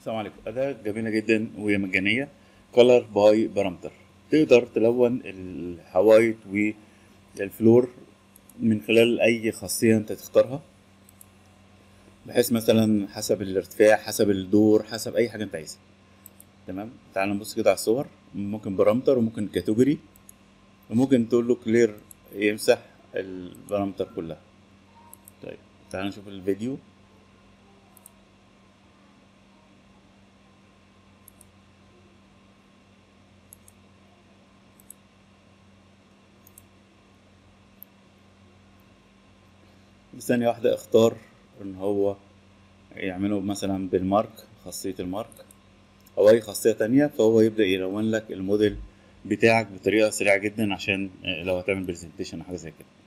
السلام عليكم أداة جميلة جدا وهي مجانية color باي بارامتر تقدر تلون الحوايط والفلور من خلال أي خاصية أنت تختارها بحيث مثلا حسب الارتفاع حسب الدور حسب أي حاجة أنت عايزها تمام تعال نبص كده على الصور ممكن بارامتر وممكن كاتيجوري وممكن تقول له كلير يمسح البارامتر كلها طيب تعال نشوف الفيديو ثانية واحدة اختار ان هو يعمله مثلا بالمارك خاصية المارك او اي خاصية تانية فهو يبدأ يلون لك الموديل بتاعك بطريقة سريعة جدا عشان لو هتعمل برزنتيشن او حاجة زي كده